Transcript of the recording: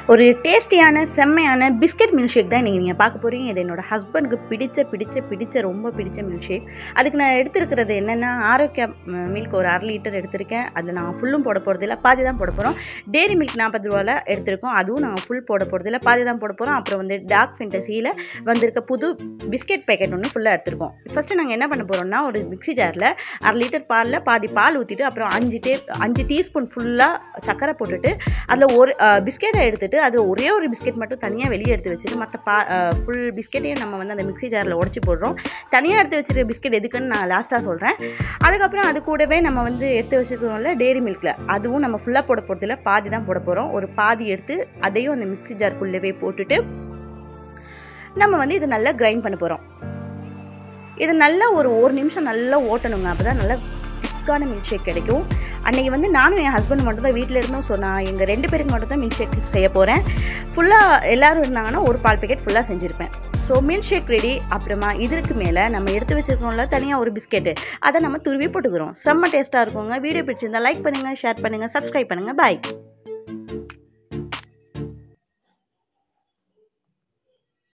ஒரு டேஸ்டியான செம்மையான பிஸ்கட் மில்க் ஷேக் தான் நீங்கள் நீங்கள் பார்க்க போகிறீங்க இது என்னோட ஹஸ்பண்டுக்கு பிடிச்ச பிடிச்ச பிடிச்ச ரொம்ப பிடிச்ச மில்க் ஷேக் அதுக்கு நான் எடுத்துருக்கிறது என்னென்னா ஆரோக்கிய மில்க் ஒரு அரை லிட்டர் எடுத்திருக்கேன் அதில் நான் ஃபுல்லும் போட போகிறது இல்லை பாதி தான் போட போகிறோம் டேரி மில்க் நாற்பது ரூபாவில் எடுத்திருக்கோம் அதுவும் நாங்கள் ஃபுல் போட போகிறது இல்லை பாதி தான் போட போகிறோம் அப்புறம் வந்து டார்க் ஃபென்டசியில் வந்திருக்க புது பிஸ்கெட் பேக்கெட் ஒன்று ஃபுல்லாக எடுத்திருக்கோம் ஃபஸ்ட்டு நாங்கள் என்ன பண்ண போகிறோம்னா ஒரு மிக்ஸி ஜாரில் அரை லிட்டர் பாலில் பாதி பால் ஊற்றிட்டு அப்புறம் அஞ்சு டே அஞ்சு டீஸ்பூன் ஃபுல்லாக சக்கரை போட்டுட்டு அதில் ஒரு பிஸ்கெட்டை எடுத்துட்டு அது ஒரே ஒரு பிஸ்கெட் மட்டும் தனியாக வெளியே எடுத்து வச்சுட்டு மற்ற பா ஃபுல் பிஸ்கெட்டையும் நம்ம வந்து அந்த மிக்ஸி ஜாரில் உடச்சி போடுறோம் தனியாக எடுத்து வச்சுருக்க பிஸ்கெட் எதுக்குன்னு நான் லாஸ்ட்டாக சொல்கிறேன் அதுக்கப்புறம் அது கூடவே நம்ம வந்து எடுத்து வச்சுருக்கோம்ல டேரி மில்கில் அதுவும் நம்ம ஃபுல்லாக போட போகிறதில்ல பாதி தான் போட போகிறோம் ஒரு பாதி எடுத்து அதையும் அந்த மிக்ஸி ஜாருக்குள்ளவே போட்டுட்டு நம்ம வந்து இது நல்லா கிரைண்ட் பண்ண போகிறோம் இது நல்லா ஒரு ஒரு நிமிஷம் நல்லா ஓட்டணுங்க அப்போ தான் நல்லா திக்கான மில்க் ஷேக் கிடைக்கும் அன்றைக்கி வந்து நானும் என் ஹஸ்பண்ட் மட்டும் தான் வீட்டில் இருந்தோம் ஸோ நான் எங்கள் ரெண்டு பேருக்கு மட்டும் தான் மில்க் ஷேக் செய்ய போகிறேன் ஃபுல்லாக எல்லோரும் இருந்தாங்கன்னா ஒரு பால் பேக்கெட் ஃபுல்லாக செஞ்சுருப்பேன் ஸோ மில்க் ஷேக் ரெடி அப்புறமா இதற்கு மேலே நம்ம எடுத்து வச்சுருக்கோம்ல தனியாக ஒரு பிஸ்கெட்டு அதை நம்ம துருவி போட்டுக்கிறோம் செம்ம டேஸ்ட்டாக இருக்குங்க வீடியோ பிடிச்சிருந்தா லைக் பண்ணுங்கள் ஷேர் பண்ணுங்கள் சப்ஸ்கிரைப் பண்ணுங்கள் பாய்